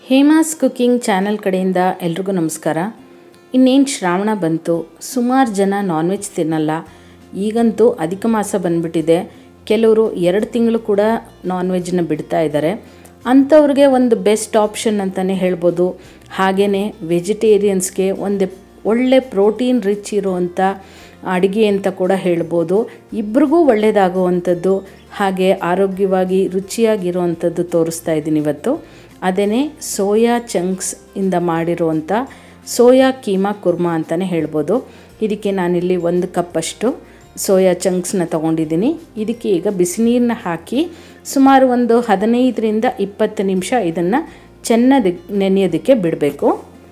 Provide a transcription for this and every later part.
Hema's cooking channel ಕಡೆಯಿಂದ ಎಲ್ರಿಗೂ ನಮಸ್ಕಾರ ಇನ್ನೇನು ಶ್ರಾವಣ ಬಂತು ಸುಮಾರು ಜನ ನಾನ್ ವೆಜ್ ತಿನ್ನಲ್ಲ ಈಗಂತೂ ಅಧಿಕ ಮಾಸ ಬಂದ್ಬಿಟ್ಟಿದೆ ಕೆಲವರು ಎರಡು ತಿಂಗಳು ಕೂಡ ನಾನ್ ವೆಜ್ನ ಬಿಡ್ತಾ ಇದ್ದಾರೆ ಅಂಥವ್ರಿಗೆ ಒಂದು ಬೆಸ್ಟ್ ಆಪ್ಷನ್ ಅಂತಲೇ ಹೇಳ್ಬೋದು ಹಾಗೆಯೇ ವೆಜಿಟೇರಿಯನ್ಸ್ಗೆ ಒಂದು ಒಳ್ಳೆ ಪ್ರೋಟೀನ್ ರಿಚ್ ಇರುವಂಥ ಅಡುಗೆ ಅಂತ ಕೂಡ ಹೇಳ್ಬೋದು ಇಬ್ರಿಗೂ ಒಳ್ಳೆಯದಾಗುವಂಥದ್ದು ಹಾಗೆ ಆರೋಗ್ಯವಾಗಿ ರುಚಿಯಾಗಿರುವಂಥದ್ದು ತೋರಿಸ್ತಾ ಇದ್ದೀನಿ ಇವತ್ತು ಅದೇ ಸೋಯಾ ಚಂಕ್ಸ್ ಇಂದ ಮಾಡಿರುವಂಥ ಸೋಯಾ ಕೀಮಾ ಕುರ್ಮಾ ಅಂತಲೇ ಹೇಳ್ಬೋದು ಇದಕ್ಕೆ ನಾನಿಲ್ಲಿ ಒಂದು ಕಪ್ಪಷ್ಟು ಸೋಯಾ ಚಂಕ್ಸ್ನ ತೊಗೊಂಡಿದ್ದೀನಿ ಇದಕ್ಕೆ ಈಗ ಬಿಸಿನೀರನ್ನ ಹಾಕಿ ಸುಮಾರು ಒಂದು ಹದಿನೈದರಿಂದ ಇಪ್ಪತ್ತು ನಿಮಿಷ ಇದನ್ನು ಚೆನ್ನಾಗಿ ನೆನೆಯೋದಕ್ಕೆ ಬಿಡಬೇಕು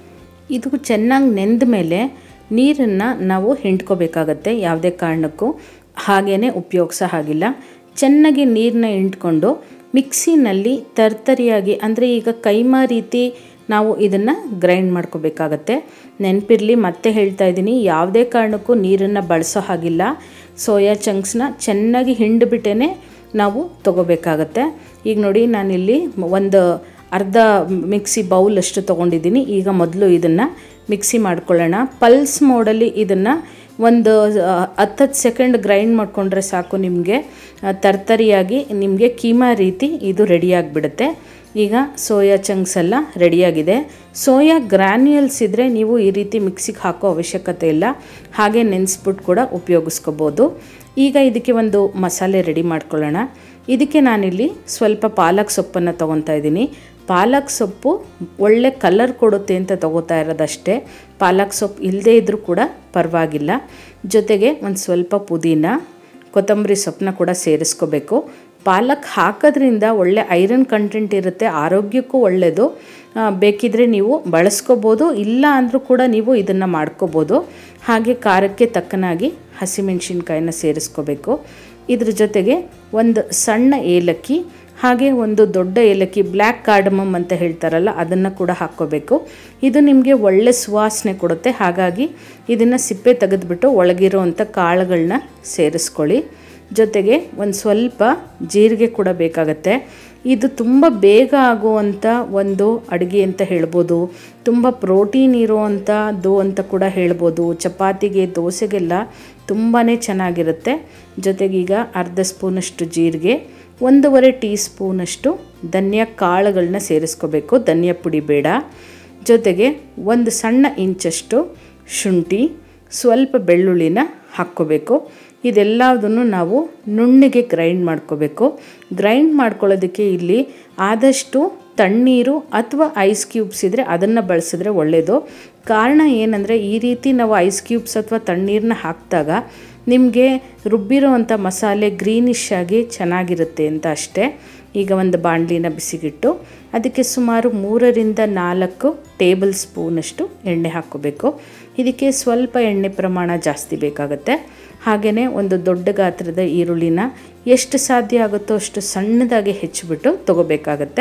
ಇದು ಚೆನ್ನಾಗಿ ನೆಂದ ಮೇಲೆ ನೀರನ್ನು ನಾವು ಹಿಂಡ್ಕೋಬೇಕಾಗತ್ತೆ ಯಾವುದೇ ಕಾರಣಕ್ಕೂ ಹಾಗೇ ಉಪಯೋಗಿಸೋ ಹಾಗಿಲ್ಲ ಚೆನ್ನಾಗಿ ನೀರನ್ನ ಹಿಂಡ್ಕೊಂಡು ಮಿಕ್ಸಿನಲ್ಲಿ ತರ್ತರಿಯಾಗಿ ಅಂದರೆ ಈಗ ಕೈಮಾ ರೀತಿ ನಾವು ಇದನ್ನು ಗ್ರೈಂಡ್ ಮಾಡ್ಕೋಬೇಕಾಗತ್ತೆ ನೆನಪಿರಲಿ ಮತ್ತೆ ಹೇಳ್ತಾ ಇದ್ದೀನಿ ಯಾವುದೇ ಕಾರಣಕ್ಕೂ ನೀರನ್ನು ಬಳಸೋ ಹಾಗಿಲ್ಲ ಸೋಯಾ ಚಂಕ್ಸ್ನ ಚೆನ್ನಾಗಿ ಹಿಂಡ್ಬಿಟ್ಟೇ ನಾವು ತೊಗೋಬೇಕಾಗತ್ತೆ ಈಗ ನೋಡಿ ನಾನಿಲ್ಲಿ ಒಂದು ಅರ್ಧ ಮಿಕ್ಸಿ ಬೌಲ್ ಅಷ್ಟು ತೊಗೊಂಡಿದ್ದೀನಿ ಈಗ ಮೊದಲು ಇದನ್ನು ಮಿಕ್ಸಿ ಮಾಡ್ಕೊಳ್ಳೋಣ ಪಲ್ಸ್ ಮೋಡಲ್ಲಿ ಇದನ್ನು ಒಂದು ಹತ್ತತ್ತು ಸೆಕೆಂಡ್ ಗ್ರೈಂಡ್ ಮಾಡಿಕೊಂಡ್ರೆ ಸಾಕು ನಿಮಗೆ ತರ್ತರಿಯಾಗಿ ನಿಮಗೆ ಕೀಮಾ ರೀತಿ ಇದು ರೆಡಿಯಾಗಿಬಿಡುತ್ತೆ ಈಗ ಸೋಯಾ ಚಂಕ್ಸ್ ಎಲ್ಲ ರೆಡಿಯಾಗಿದೆ ಸೋಯಾ ಗ್ರ್ಯಾನ್ಯುಯಲ್ಸ್ ಇದ್ದರೆ ನೀವು ಈ ರೀತಿ ಮಿಕ್ಸಿಗೆ ಹಾಕೋ ಅವಶ್ಯಕತೆ ಇಲ್ಲ ಹಾಗೆ ನೆನೆಸ್ಬಿಟ್ಟು ಕೂಡ ಉಪಯೋಗಿಸ್ಕೋಬೋದು ಈಗ ಇದಕ್ಕೆ ಒಂದು ಮಸಾಲೆ ರೆಡಿ ಮಾಡ್ಕೊಳ್ಳೋಣ ಇದಕ್ಕೆ ನಾನಿಲ್ಲಿ ಸ್ವಲ್ಪ ಪಾಲಕ್ ಸೊಪ್ಪನ್ನು ತೊಗೊತಾ ಇದ್ದೀನಿ ಪಾಲಕ್ ಸೊಪ್ಪು ಒಳ್ಳೆ ಕಲರ್ ಕೊಡುತ್ತೆ ಅಂತ ತೊಗೋತಾ ಇರೋದಷ್ಟೇ ಪಾಲಕ್ ಸೊಪ್ಪು ಇಲ್ಲದೇ ಇದ್ದರೂ ಕೂಡ ಪರವಾಗಿಲ್ಲ ಜೊತೆಗೆ ಒಂದು ಸ್ವಲ್ಪ ಪುದೀನ ಕೊತ್ತಂಬರಿ ಸೊಪ್ಪನ್ನ ಕೂಡ ಸೇರಿಸ್ಕೋಬೇಕು ಪಾಲಕ್ ಹಾಕೋದ್ರಿಂದ ಒಳ್ಳೆ ಐರನ್ ಕಂಟೆಂಟ್ ಇರುತ್ತೆ ಆರೋಗ್ಯಕ್ಕೂ ಒಳ್ಳೆಯದು ಬೇಕಿದ್ರೆ ನೀವು ಬಳಸ್ಕೋಬೋದು ಇಲ್ಲ ಅಂದರೂ ಕೂಡ ನೀವು ಇದನ್ನು ಮಾಡ್ಕೋಬೋದು ಹಾಗೆ ಖಾರಕ್ಕೆ ತಕ್ಕನಾಗಿ ಹಸಿಮೆಣ್ಸಿನ್ಕಾಯಿನ ಸೇರಿಸ್ಕೋಬೇಕು ಇದ್ರ ಜೊತೆಗೆ ಒಂದು ಸಣ್ಣ ಏಲಕ್ಕಿ ಹಾಗೆ ಒಂದು ದೊಡ್ಡ ಏಲಕ್ಕಿ ಬ್ಲ್ಯಾಕ್ ಕಾರ್ಡಮಮ್ ಅಂತ ಹೇಳ್ತಾರಲ್ಲ ಅದನ್ನು ಕೂಡ ಹಾಕ್ಕೋಬೇಕು ಇದು ನಿಮಗೆ ಒಳ್ಳೆ ಸುವಾಸನೆ ಕೊಡುತ್ತೆ ಹಾಗಾಗಿ ಇದನ್ನು ಸಿಪ್ಪೆ ತೆಗೆದುಬಿಟ್ಟು ಒಳಗಿರೋವಂಥ ಕಾಳುಗಳನ್ನ ಸೇರಿಸ್ಕೊಳ್ಳಿ ಜೊತೆಗೆ ಒಂದು ಸ್ವಲ್ಪ ಜೀರಿಗೆ ಕೂಡ ಬೇಕಾಗತ್ತೆ ಇದು ತುಂಬ ಬೇಗ ಆಗುವಂಥ ಒಂದು ಅಡುಗೆ ಅಂತ ಹೇಳ್ಬೋದು ತುಂಬ ಪ್ರೋಟೀನ್ ಇರುವಂಥದ್ದು ಅಂತ ಕೂಡ ಹೇಳ್ಬೋದು ಚಪಾತಿಗೆ ದೋಸೆಗೆಲ್ಲ ತುಂಬಾ ಚೆನ್ನಾಗಿರುತ್ತೆ ಜೊತೆಗೀಗ ಅರ್ಧ ಸ್ಪೂನಷ್ಟು ಜೀರಿಗೆ ಒಂದೂವರೆ ಟೀ ಸ್ಪೂನಷ್ಟು ಧನಿಯಾ ಕಾಳುಗಳನ್ನ ಸೇರಿಸ್ಕೋಬೇಕು ಧನಿಯಾ ಪುಡಿ ಬೇಡ ಜೊತೆಗೆ ಒಂದು ಸಣ್ಣ ಇಂಚಷ್ಟು ಶುಂಠಿ ಸ್ವಲ್ಪ ಬೆಳ್ಳುಳ್ಳಿನ ಹಾಕ್ಕೋಬೇಕು ಇದೆಲ್ಲದನ್ನು ನಾವು ನುಣ್ಣಗೆ ಗ್ರೈಂಡ್ ಮಾಡ್ಕೋಬೇಕು ಗ್ರೈಂಡ್ ಮಾಡ್ಕೊಳ್ಳೋದಕ್ಕೆ ಇಲ್ಲಿ ಆದಷ್ಟು ತಣ್ಣೀರು ಅಥವಾ ಐಸ್ ಕ್ಯೂಬ್ಸ್ ಇದ್ದರೆ ಅದನ್ನು ಬಳಸಿದ್ರೆ ಒಳ್ಳೆಯದು ಕಾರಣ ಏನಂದರೆ ಈ ರೀತಿ ನಾವು ಐಸ್ ಕ್ಯೂಬ್ಸ್ ಅಥವಾ ತಣ್ಣೀರನ್ನ ಹಾಕಿದಾಗ ನಿಮಗೆ ರುಬ್ಬಿರೋವಂಥ ಮಸಾಲೆ ಗ್ರೀನಿಶ್ ಆಗಿ ಚೆನ್ನಾಗಿರುತ್ತೆ ಅಂತ ಅಷ್ಟೇ ಈಗ ಒಂದು ಬಾಣಲಿನ ಬಿಸಿಗಿಟ್ಟು ಅದಕ್ಕೆ ಸುಮಾರು ಮೂರರಿಂದ ನಾಲ್ಕು ಟೇಬಲ್ ಸ್ಪೂನಷ್ಟು ಎಣ್ಣೆ ಹಾಕ್ಕೋಬೇಕು ಇದಕ್ಕೆ ಸ್ವಲ್ಪ ಎಣ್ಣೆ ಪ್ರಮಾಣ ಜಾಸ್ತಿ ಬೇಕಾಗುತ್ತೆ ಹಾಗೆಯೇ ಒಂದು ದೊಡ್ಡ ಗಾತ್ರದ ಈರುಳ್ಳಿನ ಎಷ್ಟು ಸಾಧ್ಯ ಆಗುತ್ತೋ ಅಷ್ಟು ಸಣ್ಣದಾಗಿ ಹೆಚ್ಚಿಬಿಟ್ಟು ತೊಗೋಬೇಕಾಗತ್ತೆ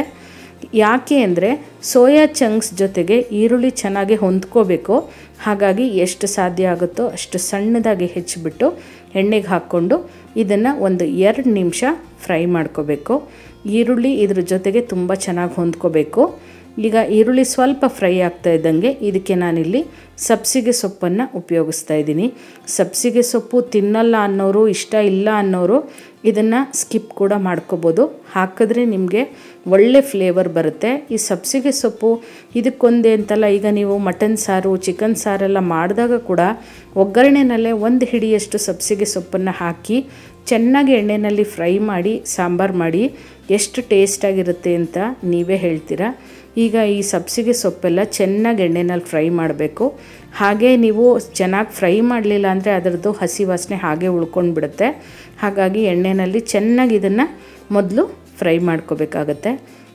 ಯಾಕೆ ಅಂದರೆ ಸೋಯಾ ಚಂಕ್ಸ್ ಜೊತೆಗೆ ಈರುಳ್ಳಿ ಚೆನ್ನಾಗಿ ಹೊಂದ್ಕೋಬೇಕು ಹಾಗಾಗಿ ಎಷ್ಟು ಸಾಧ್ಯ ಆಗುತ್ತೋ ಅಷ್ಟು ಸಣ್ಣದಾಗಿ ಹೆಚ್ಚಿಬಿಟ್ಟು ಎಣ್ಣೆಗೆ ಹಾಕ್ಕೊಂಡು ಇದನ್ನು ಒಂದು ಎರಡು ನಿಮಿಷ ಫ್ರೈ ಮಾಡ್ಕೋಬೇಕು ಈರುಳ್ಳಿ ಇದ್ರ ಜೊತೆಗೆ ತುಂಬ ಚೆನ್ನಾಗಿ ಹೊಂದ್ಕೋಬೇಕು ಈಗ ಈರುಳ್ಳಿ ಸ್ವಲ್ಪ ಫ್ರೈ ಆಗ್ತಾ ಇದ್ದಂಗೆ ಇದಕ್ಕೆ ನಾನಿಲ್ಲಿ ಸಬ್ಸಿಗೆ ಸೊಪ್ಪನ್ನು ಉಪಯೋಗಿಸ್ತಾ ಇದ್ದೀನಿ ಸಬ್ಸಿಗೆ ಸೊಪ್ಪು ತಿನ್ನಲ್ಲ ಅನ್ನೋರು ಇಷ್ಟ ಇಲ್ಲ ಅನ್ನೋರು ಇದನ್ನು ಸ್ಕಿಪ್ ಕೂಡ ಮಾಡ್ಕೋಬೋದು ಹಾಕಿದ್ರೆ ನಿಮಗೆ ಒಳ್ಳೆ ಫ್ಲೇವರ್ ಬರುತ್ತೆ ಈ ಸಬ್ಸಿಗೆ ಸೊಪ್ಪು ಇದಕ್ಕೊಂದೇ ಅಂತಲ್ಲ ಈಗ ನೀವು ಮಟನ್ ಸಾರು ಚಿಕನ್ ಸಾರೆಲ್ಲ ಮಾಡಿದಾಗ ಕೂಡ ಒಗ್ಗರಣೆನಲ್ಲೇ ಒಂದು ಹಿಡಿಯಷ್ಟು ಸಬ್ಸಿಗೆ ಸೊಪ್ಪನ್ನು ಹಾಕಿ ಚೆನ್ನಾಗಿ ಎಣ್ಣೆಯಲ್ಲಿ ಫ್ರೈ ಮಾಡಿ ಸಾಂಬಾರು ಮಾಡಿ ಎಷ್ಟು ಟೇಸ್ಟಾಗಿರುತ್ತೆ ಅಂತ ನೀವೇ ಹೇಳ್ತೀರಾ ಈಗ ಈ ಸಬ್ಸಿಗೆ ಸೊಪ್ಪೆಲ್ಲ ಚೆನ್ನಾಗಿ ಎಣ್ಣೆನಲ್ಲಿ ಫ್ರೈ ಮಾಡಬೇಕು ಹಾಗೆ ನೀವು ಚೆನ್ನಾಗಿ ಫ್ರೈ ಮಾಡಲಿಲ್ಲ ಅಂದರೆ ಅದರದ್ದು ಹಸಿ ವಾಸನೆ ಹಾಗೆ ಉಳ್ಕೊಂಡು ಬಿಡುತ್ತೆ ಹಾಗಾಗಿ ಎಣ್ಣೆಯಲ್ಲಿ ಚೆನ್ನಾಗಿ ಇದನ್ನು ಮೊದಲು ಫ್ರೈ ಮಾಡ್ಕೋಬೇಕಾಗತ್ತೆ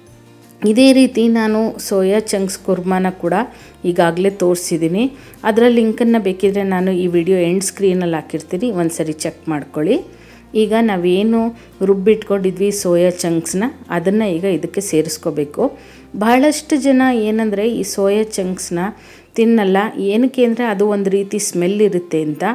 ಇದೇ ರೀತಿ ನಾನು ಸೋಯಾ ಚಂಕ್ಸ್ ಕುರ್ಮಾನ ಕೂಡ ಈಗಾಗಲೇ ತೋರಿಸಿದ್ದೀನಿ ಅದರ ಲಿಂಕನ್ನು ಬೇಕಿದ್ರೆ ನಾನು ಈ ವಿಡಿಯೋ ಎಂಡ್ ಸ್ಕ್ರೀನಲ್ಲಿ ಹಾಕಿರ್ತೀನಿ ಒಂದು ಸರಿ ಚೆಕ್ ಮಾಡ್ಕೊಳ್ಳಿ ಈಗ ನಾವೇನು ರುಬ್ಬಿಟ್ಕೊಂಡಿದ್ವಿ ಸೋಯಾ ಚಂಕ್ಸ್ನ ಅದನ್ನು ಈಗ ಇದಕ್ಕೆ ಸೇರಿಸ್ಕೋಬೇಕು ಬಹಳಷ್ಟು ಜನ ಏನಂದರೆ ಈ ಸೋಯಾ ಚಂಕ್ಸ್ನ ತಿನ್ನಲ್ಲ ಏನಕ್ಕೆ ಅಂದರೆ ಅದು ಒಂದು ರೀತಿ ಸ್ಮೆಲ್ ಇರುತ್ತೆ ಅಂತ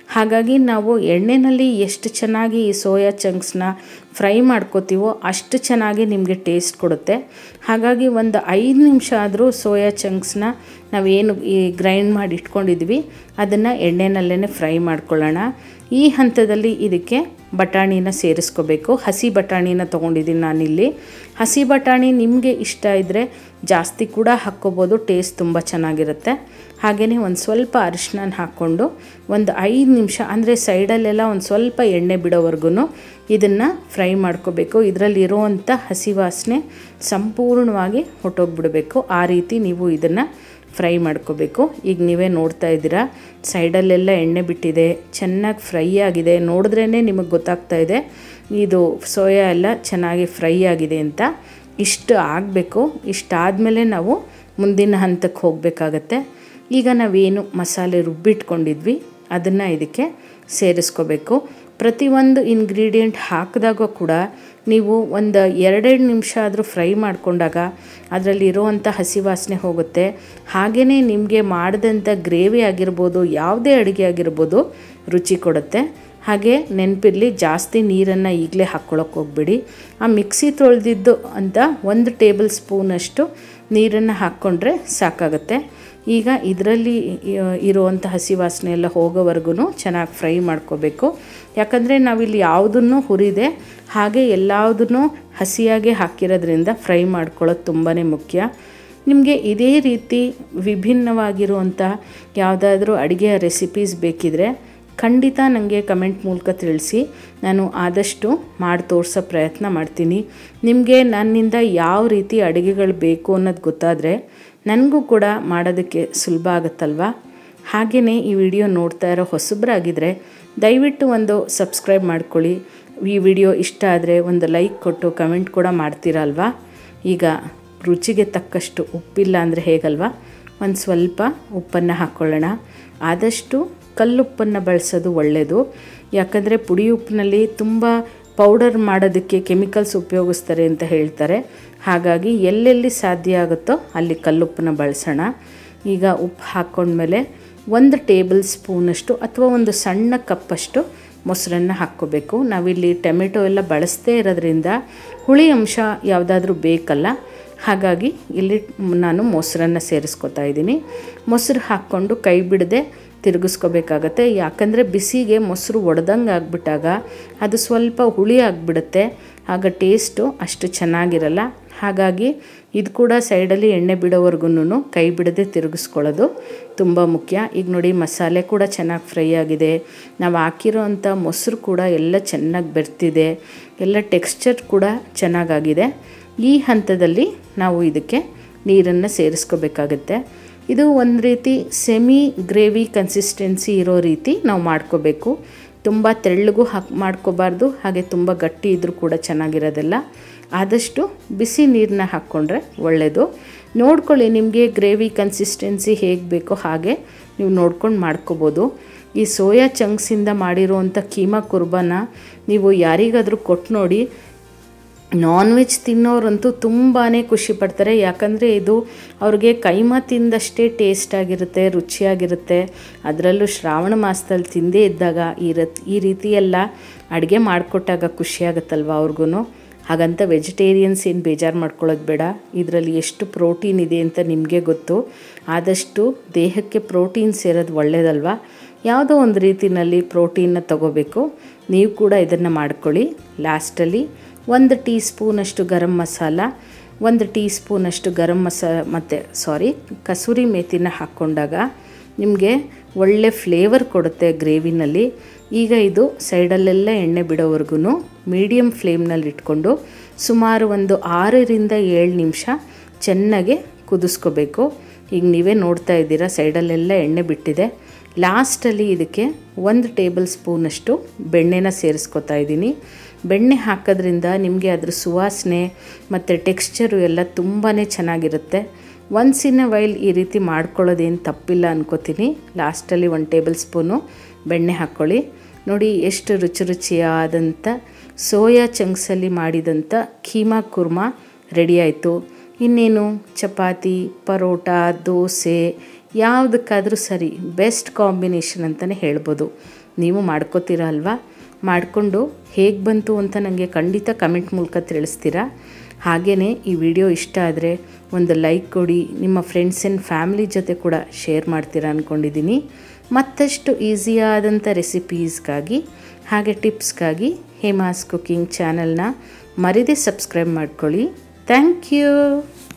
ಹಾಗಾಗಿ ನಾವು ಎಣ್ಣೆಯಲ್ಲಿ ಎಷ್ಟು ಚೆನ್ನಾಗಿ ಈ ಸೋಯಾ ಚಂಕ್ಸ್ನ ಫ್ರೈ ಮಾಡ್ಕೋತೀವೋ ಅಷ್ಟು ಚೆನ್ನಾಗಿ ನಿಮಗೆ ಟೇಸ್ಟ್ ಕೊಡುತ್ತೆ ಹಾಗಾಗಿ ಒಂದು ಐದು ನಿಮಿಷ ಆದರೂ ಸೋಯಾ ಚಂಕ್ಸ್ನ ನಾವೇನು ಈ ಗ್ರೈಂಡ್ ಮಾಡಿ ಇಟ್ಕೊಂಡಿದ್ವಿ ಅದನ್ನು ಎಣ್ಣೆನಲ್ಲೇ ಫ್ರೈ ಮಾಡ್ಕೊಳ್ಳೋಣ ಈ ಹಂತದಲ್ಲಿ ಇದಕ್ಕೆ ಬಟಾಣಿನ ಸೇರಿಸ್ಕೋಬೇಕು ಹಸಿ ಬಟಾಣಿನ ತೊಗೊಂಡಿದ್ದೀನಿ ನಾನಿಲ್ಲಿ ಹಸಿ ಬಟಾಣಿ ನಿಮಗೆ ಇಷ್ಟ ಇದ್ದರೆ ಜಾಸ್ತಿ ಕೂಡ ಹಾಕ್ಕೋಬೋದು ಟೇಸ್ಟ್ ತುಂಬ ಚೆನ್ನಾಗಿರುತ್ತೆ ಹಾಗೆಯೇ ಒಂದು ಸ್ವಲ್ಪ ಅರಿಶಿನ ಹಾಕ್ಕೊಂಡು ಒಂದು ಐದು ನಿಮಿಷ ಅಂದರೆ ಸೈಡಲ್ಲೆಲ್ಲ ಒಂದು ಸ್ವಲ್ಪ ಎಣ್ಣೆ ಬಿಡೋವರೆಗೂ ಇದನ್ನು ಫ್ರೈ ಮಾಡ್ಕೋಬೇಕು ಇದರಲ್ಲಿ ಇರೋವಂಥ ಹಸಿ ವಾಸನೆ ಸಂಪೂರ್ಣವಾಗಿ ಹೊಟ್ಟೋಗ್ಬಿಡಬೇಕು ಆ ರೀತಿ ನೀವು ಇದನ್ನು ಫ್ರೈ ಮಾಡ್ಕೋಬೇಕು ಈಗ ನೀವೇ ನೋಡ್ತಾ ಇದ್ದೀರಾ ಸೈಡಲ್ಲೆಲ್ಲ ಎಣ್ಣೆ ಬಿಟ್ಟಿದೆ ಚೆನ್ನಾಗಿ ಫ್ರೈ ಆಗಿದೆ ನೋಡಿದ್ರೇ ನಿಮಗೆ ಗೊತ್ತಾಗ್ತಾ ಇದೆ ಇದು ಸೋಯಾ ಎಲ್ಲ ಚೆನ್ನಾಗಿ ಫ್ರೈ ಆಗಿದೆ ಅಂತ ಇಷ್ಟು ಆಗಬೇಕು ಇಷ್ಟಾದಮೇಲೆ ನಾವು ಮುಂದಿನ ಹಂತಕ್ಕೆ ಹೋಗಬೇಕಾಗತ್ತೆ ಈಗ ನಾವೇನು ಮಸಾಲೆ ರುಬ್ಬಿಟ್ಕೊಂಡಿದ್ವಿ ಅದನ್ನು ಇದಕ್ಕೆ ಸೇರಿಸ್ಕೋಬೇಕು ಪ್ರತಿಯೊಂದು ಇಂಗ್ರೀಡಿಯೆಂಟ್ ಹಾಕಿದಾಗ ಕೂಡ ನೀವು ಒಂದು ಎರಡೆರಡು ನಿಮಿಷ ಆದರೂ ಫ್ರೈ ಮಾಡಿಕೊಂಡಾಗ ಅದರಲ್ಲಿ ಇರುವಂಥ ಹಸಿ ವಾಸನೆ ಹೋಗುತ್ತೆ ಹಾಗೆಯೇ ನಿಮಗೆ ಮಾಡಿದಂಥ ಗ್ರೇವಿ ಆಗಿರ್ಬೋದು ಯಾವುದೇ ಅಡುಗೆ ಆಗಿರ್ಬೋದು ರುಚಿ ಕೊಡುತ್ತೆ ಹಾಗೆ ನೆನಪಿರಲಿ ಜಾಸ್ತಿ ನೀರನ್ನು ಈಗಲೇ ಹಾಕ್ಕೊಳಕ್ಕೆ ಹೋಗ್ಬೇಡಿ ಆ ಮಿಕ್ಸಿ ತೊಳೆದಿದ್ದು ಅಂತ ಒಂದು ಟೇಬಲ್ ಸ್ಪೂನಷ್ಟು ನೀರನ್ನು ಹಾಕ್ಕೊಂಡ್ರೆ ಸಾಕಾಗುತ್ತೆ ಈಗ ಇದರಲ್ಲಿ ಇರುವಂಥ ಹಸಿ ವಾಸನೆ ಎಲ್ಲ ಹೋಗೋವರೆಗೂ ಚೆನ್ನಾಗಿ ಫ್ರೈ ಮಾಡ್ಕೋಬೇಕು ಯಾಕಂದರೆ ನಾವಿಲ್ಲಿ ಯಾವುದನ್ನು ಹುರಿದೆ ಹಾಗೆ ಎಲ್ಲದನ್ನೂ ಹಸಿಯಾಗೆ ಹಾಕಿರೋದ್ರಿಂದ ಫ್ರೈ ಮಾಡ್ಕೊಳ್ಳೋದು ತುಂಬಾ ಮುಖ್ಯ ನಿಮಗೆ ಇದೇ ರೀತಿ ವಿಭಿನ್ನವಾಗಿರುವಂಥ ಯಾವುದಾದ್ರೂ ಅಡುಗೆಯ ರೆಸಿಪೀಸ್ ಬೇಕಿದ್ರೆ ಖಂಡಿತ ನನಗೆ ಕಮೆಂಟ್ ಮೂಲಕ ತಿಳಿಸಿ ನಾನು ಆದಷ್ಟು ಮಾಡಿ ತೋರಿಸೋ ಪ್ರಯತ್ನ ಮಾಡ್ತೀನಿ ನಿಮಗೆ ನನ್ನಿಂದ ಯಾವ ರೀತಿ ಅಡುಗೆಗಳು ಬೇಕು ಅನ್ನೋದು ಗೊತ್ತಾದರೆ ನನಗೂ ಕೂಡ ಮಾಡೋದಕ್ಕೆ ಸುಲಭ ಆಗುತ್ತಲ್ವ ಹಾಗೆಯೇ ಈ ವಿಡಿಯೋ ನೋಡ್ತಾ ಇರೋ ಹೊಸಬ್ರಾಗಿದ್ದರೆ ದಯವಿಟ್ಟು ಒಂದು ಸಬ್ಸ್ಕ್ರೈಬ್ ಮಾಡ್ಕೊಳ್ಳಿ ಈ ವಿಡಿಯೋ ಇಷ್ಟ ಆದರೆ ಒಂದು ಲೈಕ್ ಕೊಟ್ಟು ಕಮೆಂಟ್ ಕೂಡ ಮಾಡ್ತೀರಲ್ವಾ ಈಗ ರುಚಿಗೆ ತಕ್ಕಷ್ಟು ಉಪ್ಪಿಲ್ಲ ಅಂದರೆ ಹೇಗಲ್ವಾ ಒಂದು ಸ್ವಲ್ಪ ಉಪ್ಪನ್ನು ಹಾಕ್ಕೊಳ್ಳೋಣ ಆದಷ್ಟು ಕಲ್ಲುಪ್ಪನ್ನು ಬಳಸೋದು ಒಳ್ಳೆಯದು ಯಾಕಂದರೆ ಪುಡಿ ಉಪ್ಪಿನಲ್ಲಿ ತುಂಬ ಪೌಡರ್ ಮಾಡೋದಕ್ಕೆ ಕೆಮಿಕಲ್ಸ್ ಉಪಯೋಗಿಸ್ತಾರೆ ಅಂತ ಹೇಳ್ತಾರೆ ಹಾಗಾಗಿ ಎಲ್ಲೆಲ್ಲಿ ಸಾಧ್ಯ ಆಗುತ್ತೋ ಅಲ್ಲಿ ಕಲ್ಲುಪ್ಪನ್ನ ಬಳಸೋಣ ಈಗ ಉಪ್ಪು ಹಾಕ್ಕೊಂಡ್ಮೇಲೆ ಒಂದು ಟೇಬಲ್ ಸ್ಪೂನಷ್ಟು ಅಥವಾ ಒಂದು ಸಣ್ಣ ಕಪ್ಪಷ್ಟು ಮೊಸರನ್ನು ಹಾಕ್ಕೋಬೇಕು ನಾವಿಲ್ಲಿ ಟೊಮೆಟೊ ಎಲ್ಲ ಬಳಸದೇ ಇರೋದ್ರಿಂದ ಹುಳಿ ಅಂಶ ಯಾವುದಾದ್ರೂ ಬೇಕಲ್ಲ ಹಾಗಾಗಿ ಇಲ್ಲಿ ನಾನು ಮೊಸರನ್ನು ಸೇರಿಸ್ಕೊತಾ ಇದ್ದೀನಿ ಮೊಸರು ಹಾಕ್ಕೊಂಡು ಕೈ ಬಿಡದೆ ತಿರುಗಿಸ್ಕೋಬೇಕಾಗತ್ತೆ ಯಾಕಂದರೆ ಬಿಸಿಗೆ ಮೊಸರು ಒಡೆದಂಗೆ ಆಗಿಬಿಟ್ಟಾಗ ಅದು ಸ್ವಲ್ಪ ಹುಳಿ ಆಗಿಬಿಡುತ್ತೆ ಆಗ ಟೇಸ್ಟು ಅಷ್ಟು ಚೆನ್ನಾಗಿರಲ್ಲ ಹಾಗಾಗಿ ಇದು ಕೂಡ ಸೈಡಲ್ಲಿ ಎಣ್ಣೆ ಬಿಡೋವರೆಗೂ ಕೈ ಬಿಡದೆ ತಿರುಗಿಸ್ಕೊಳ್ಳೋದು ತುಂಬ ಮುಖ್ಯ ಈಗ ನೋಡಿ ಮಸಾಲೆ ಕೂಡ ಚೆನ್ನಾಗಿ ಫ್ರೈ ಆಗಿದೆ ನಾವು ಹಾಕಿರೋ ಅಂಥ ಮೊಸರು ಕೂಡ ಎಲ್ಲ ಚೆನ್ನಾಗಿ ಬೆರ್ತಿದೆ ಎಲ್ಲ ಟೆಕ್ಸ್ಚರ್ ಕೂಡ ಚೆನ್ನಾಗಾಗಿದೆ ಈ ಹಂತದಲ್ಲಿ ನಾವು ಇದಕ್ಕೆ ನೀರನ್ನು ಸೇರಿಸ್ಕೋಬೇಕಾಗತ್ತೆ ಇದು ಒಂದು ರೀತಿ ಸೆಮಿ ಗ್ರೇವಿ ಕನ್ಸಿಸ್ಟೆನ್ಸಿ ಇರೋ ರೀತಿ ನಾವು ಮಾಡ್ಕೋಬೇಕು ತುಂಬ ತೆಳ್ಳಗೂ ಹಾಕಿ ಮಾಡ್ಕೋಬಾರ್ದು ಹಾಗೆ ತುಂಬ ಗಟ್ಟಿ ಇದ್ದರೂ ಕೂಡ ಚೆನ್ನಾಗಿರೋದಿಲ್ಲ ಆದಷ್ಟು ಬಿಸಿ ನೀರನ್ನ ಹಾಕ್ಕೊಂಡ್ರೆ ಒಳ್ಳೆಯದು ನೋಡ್ಕೊಳ್ಳಿ ನಿಮಗೆ ಗ್ರೇವಿ ಕನ್ಸಿಸ್ಟೆನ್ಸಿ ಹೇಗೆ ಬೇಕೋ ಹಾಗೆ ನೀವು ನೋಡ್ಕೊಂಡು ಮಾಡ್ಕೋಬೋದು ಈ ಸೋಯಾ ಚಂಕ್ಸಿಂದ ಮಾಡಿರುವಂಥ ಕೀಮಾ ಕುರ್ಬಾನ ನೀವು ಯಾರಿಗಾದರೂ ಕೊಟ್ಟು ನೋಡಿ ನಾನ್ ವೆಜ್ ತಿನ್ನೋರಂತೂ ತುಂಬಾ ಖುಷಿ ಪಡ್ತಾರೆ ಯಾಕಂದರೆ ಇದು ಅವ್ರಿಗೆ ಕೈಮಾ ತಿಂದಷ್ಟೇ ಟೇಸ್ಟ್ ಆಗಿರುತ್ತೆ ರುಚಿಯಾಗಿರುತ್ತೆ ಅದರಲ್ಲೂ ಶ್ರಾವಣ ಮಾಸದಲ್ಲಿ ತಿಂದೇ ಇದ್ದಾಗ ಈ ರತ್ ಈ ರೀತಿ ಎಲ್ಲ ಅಡುಗೆ ಮಾಡಿಕೊಟ್ಟಾಗ ಖುಷಿಯಾಗುತ್ತಲ್ವ ಅವ್ರಿಗೂ ಹಾಗಂತ ವೆಜಿಟೇರಿಯನ್ಸ್ ಏನು ಬೇಜಾರು ಮಾಡ್ಕೊಳ್ಳೋದು ಬೇಡ ಇದರಲ್ಲಿ ಎಷ್ಟು ಪ್ರೋಟೀನ್ ಇದೆ ಅಂತ ನಿಮಗೆ ಗೊತ್ತು ಆದಷ್ಟು ದೇಹಕ್ಕೆ ಪ್ರೋಟೀನ್ ಸೇರೋದು ಒಳ್ಳೆಯದಲ್ವ ಯಾವುದೋ ಒಂದು ರೀತಿಯಲ್ಲಿ ಪ್ರೋಟೀನ್ನ ತಗೋಬೇಕು ನೀವು ಕೂಡ ಇದನ್ನು ಮಾಡ್ಕೊಳ್ಳಿ ಲಾಸ್ಟಲ್ಲಿ ಒಂದು ಟೀ ಸ್ಪೂನಷ್ಟು ಗರಂ ಮಸಾಲ ಒಂದು ಟೀ ಸ್ಪೂನಷ್ಟು ಗರಂ ಮಸಾ ಮತ್ತು ಸಾರಿ ಕಸೂರಿ ಮೇಥಿನ ಹಾಕ್ಕೊಂಡಾಗ ನಿಮಗೆ ಒಳ್ಳೆ ಫ್ಲೇವರ್ ಕೊಡುತ್ತೆ ಗ್ರೇವಿನಲ್ಲಿ ಈಗ ಇದು ಸೈಡಲ್ಲೆಲ್ಲ ಎಣ್ಣೆ ಬಿಡೋವರೆಗೂ ಮೀಡಿಯಮ್ ಫ್ಲೇಮ್ನಲ್ಲಿ ಇಟ್ಕೊಂಡು ಸುಮಾರು ಒಂದು ಆರರಿಂದ ಏಳು ನಿಮಿಷ ಚೆನ್ನಾಗಿ ಕುದಿಸ್ಕೋಬೇಕು ಈಗ ನೀವೇ ನೋಡ್ತಾ ಇದ್ದೀರಾ ಸೈಡಲ್ಲೆಲ್ಲ ಎಣ್ಣೆ ಬಿಟ್ಟಿದೆ ಲಾಸ್ಟಲ್ಲಿ ಇದಕ್ಕೆ ಒಂದು ಟೇಬಲ್ ಸ್ಪೂನಷ್ಟು ಬೆಣ್ಣೆನ ಸೇರಿಸ್ಕೊತಾ ಇದ್ದೀನಿ ಬೆಣ್ಣೆ ಹಾಕೋದ್ರಿಂದ ನಿಮಗೆ ಅದ್ರ ಸುವಾಸನೆ ಮತ್ತು ಟೆಕ್ಸ್ಚರು ಎಲ್ಲ ತುಂಬಾ ಚೆನ್ನಾಗಿರುತ್ತೆ ಒನ್ಸ್ ಇನ್ ಅ ವೈಲ್ ಈ ರೀತಿ ಮಾಡ್ಕೊಳ್ಳೋದೇನು ತಪ್ಪಿಲ್ಲ ಅನ್ಕೋತೀನಿ ಲಾಸ್ಟಲ್ಲಿ ಒಂದು ಟೇಬಲ್ ಸ್ಪೂನು ಬೆಣ್ಣೆ ಹಾಕ್ಕೊಳ್ಳಿ ನೋಡಿ ಎಷ್ಟು ರುಚಿ ರುಚಿಯಾದಂಥ ಸೋಯಾ ಚಂಕ್ಸಲ್ಲಿ ಮಾಡಿದಂಥ ಖೀಮಾ ಕುರ್ಮಾ ರೆಡಿ ಆಯಿತು ಇನ್ನೇನು ಚಪಾತಿ ಪರೋಟ ದೋಸೆ ಯಾವುದಕ್ಕಾದರೂ ಸರಿ ಬೆಸ್ಟ್ ಕಾಂಬಿನೇಷನ್ ಅಂತಲೇ ಹೇಳ್ಬೋದು ನೀವು ಮಾಡ್ಕೋತೀರ ಅಲ್ವಾ ಮಾಡಿಕೊಂಡು ಹೇಗೆ ಬಂತು ಅಂತ ನನಗೆ ಖಂಡಿತ ಕಮೆಂಟ್ ಮೂಲಕ ತಿಳಿಸ್ತೀರಾ ಹಾಗೆಯೇ ಈ ವಿಡಿಯೋ ಇಷ್ಟ ಆದರೆ ಒಂದು ಲೈಕ್ ಕೊಡಿ ನಿಮ್ಮ ಫ್ರೆಂಡ್ಸ್ ಆ್ಯಂಡ್ ಫ್ಯಾಮ್ಲಿ ಜೊತೆ ಕೂಡ ಶೇರ್ ಮಾಡ್ತೀರಾ ಅಂದ್ಕೊಂಡಿದ್ದೀನಿ ಮತ್ತಷ್ಟು ಈಸಿಯಾದಂಥ ರೆಸಿಪೀಸ್ಗಾಗಿ ಹಾಗೆ ಟಿಪ್ಸ್ಗಾಗಿ ಹೇಮಾಸ್ ಕುಕಿಂಗ್ ಚಾನಲ್ನ ಮರಿದೇ ಸಬ್ಸ್ಕ್ರೈಬ್ ಮಾಡ್ಕೊಳ್ಳಿ ಥ್ಯಾಂಕ್ ಯು